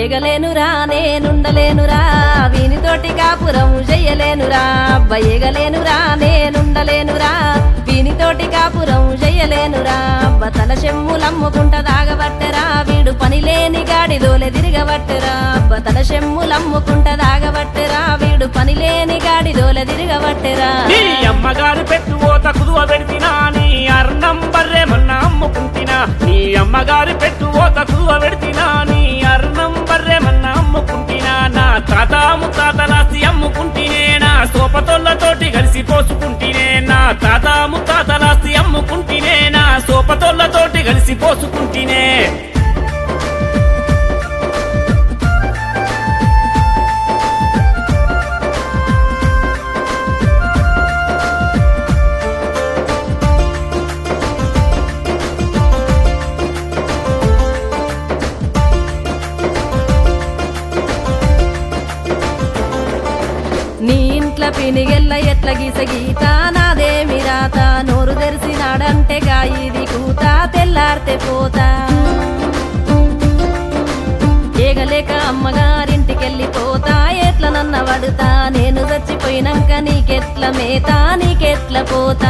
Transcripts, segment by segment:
ఏగలేనురా నేనుండలేనురా వీనితోటి కాపురం చెయ్యలేనురా అబ్బ ఏగలేనురా నేనుండలేనురా వీనితోటి కాపురం చెయ్యలేనురా అబ్బ తల చెమ్ములమ్ముకుంట దాగబట్టరా వీడు పని లేని గాడిదోలే తిరగబట్టరా అబ్బ తల చెమ్ములమ్ముకుంట దాగబట్టరా వీడు పని లేని గాడిదోలే తిరగబట్టరా నీ అమ్మగారు పెట్టు ఓత కుదువ పెడితినా నీ అర్ణం బర్రె మొన్న అమ్ముకుంటినా నీ అమ్మగారు పెట్టు ఓత కుదువ పెడితినా నీ అర్ణం బర్రె మొన్న అమ్ముకుంటినా నా తాత ముత్తాతలాస్తి అమ్ముకుంటినే నా సోపతోళ్ళతోటి కలిసి పోసుకుంటినే నా తాత ముత్తాతలాస్తి అమ్ముకుంటినే నా సోపతోళ్ళతోటి కలిసి పోసుకుంటినే నీ ఇంట్ల పినిగెల్ల ఎట్ల గీస గీత నాదేమి రాత నోరు తెరిసినాడంటే గాయిది కూత తెల్లారితే పోతా ఏగలేక అమ్మగారింటికెళ్ళిపోతా ఎట్ల నన్న వడుతా నేను చచ్చిపోయినాక నీకెట్ల మేత నీకెట్ల పోతా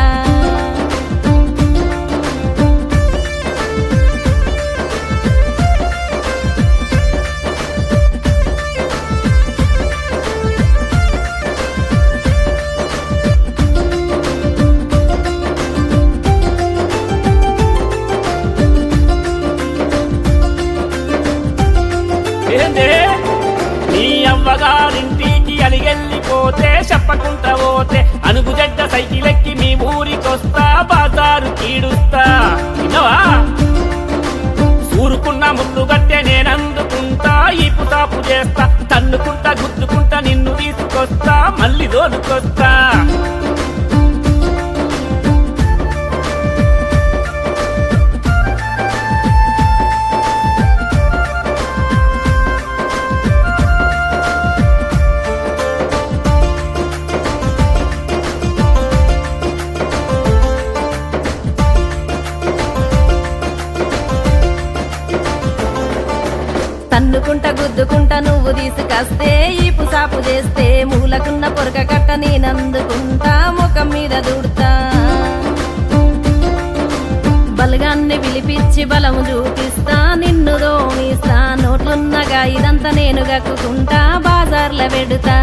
ఏందే నీ అవ్వగారింటికి అలిగెళ్ళిపోతే చెప్పకుంటా పోతే అనుగు జడ్డ సైకిల్ ఎక్కి మీ ఊరికొస్తా బాజారు కీడుస్తా విన్నవా సూరుకున్న ముళ్ళు గట్టె నేనందుకుంటా ఈ పుతాపు చేస్తా తన్నుకుంటా గుద్దుకుంటా నిన్ను తీసుకొస్తా మళ్ళీ దోలుకొస్తా తన్నుకుంట గుద్దుకుంట నువ్వు తీసుకొస్తే ఈ పుసాపు చేస్తే మూలకున్న పొరక కట్ట నేనందుకుంటా ముఖం మీద దూడుతా బలగాన్ని పిలిపించి బలము చూపిస్తా నిన్ను దోమిస్తా నోట్లున్నగా ఇదంతా నేను గక్కుకుంటా బాజార్ల పెడుతా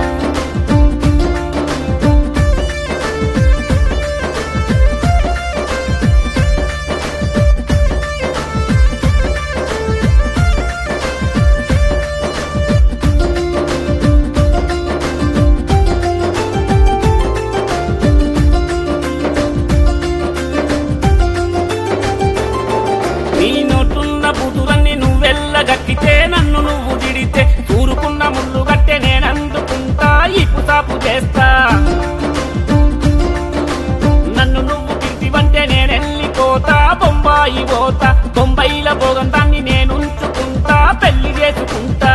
నీ నోటున్న బుధులన్నీ నువ్వెల్ల గక్కితే నన్ను నువ్వు దిడితే ఊరుకున్న ముళ్ళు గట్టె నేనందుకుంటా ఈ పుతాపు చేస్తా నన్ను నువ్వు తిరిగివంటే నేనెళ్ళిపోతా బొంబాయి పోతా బొంబాయిల భోగం దాన్ని నేను ఉంచుకుంటా పెళ్లి చేసుకుంటా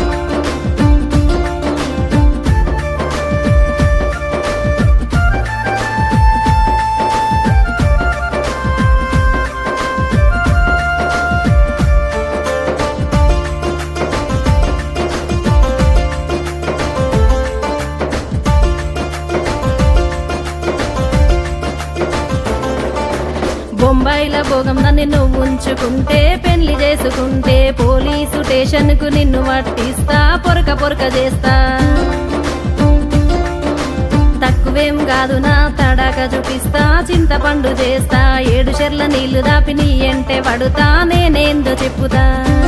బొంబాయిల భోగం నన్ను నువ్వు ఉంచుకుంటే పెళ్లి చేసుకుంటే పోలీసు స్టేషన్ కు నిన్ను పట్టిస్తా పొరక పొరక చేస్తా తక్కువేం కాదు నా తడాక చూపిస్తా చింతపండు చేస్తా ఏడు చెర్ల నీళ్లు దాపి నీ ఎంటే పడుతా నేనేందో చెప్పుతా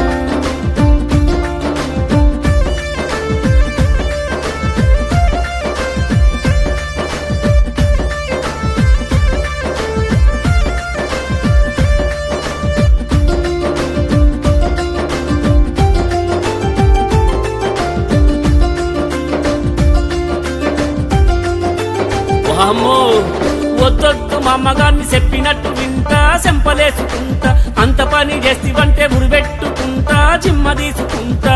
వామ్మో వద్దొద్దు మా అమ్మగారిని చెప్పినట్టు వింటా సెంపలేసుకుంటా అంత పని చేస్తివంటే ఉరిపెట్టుకుంటా జిమ్మ తీసుకుంటా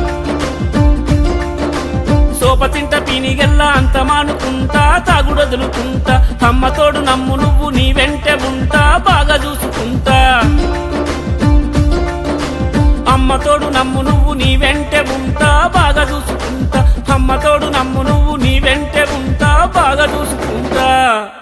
సోపతింట పీనిగెల్లా అంత మానుకుంటా తాగుడొదులుకుంటా అమ్మతోడు నమ్ము నువ్వు నీ వెంట ఉంటా బాగా చూసుకుంటా అమ్మ అమ్మతోడు నమ్ము నువ్వు నీ వెంటే ఉంటా బాగా చూసుకుంటా అమ్మతోడు నమ్ము నువ్వు నీ వెంటే ఉంటా బాగా చూసుకుంటా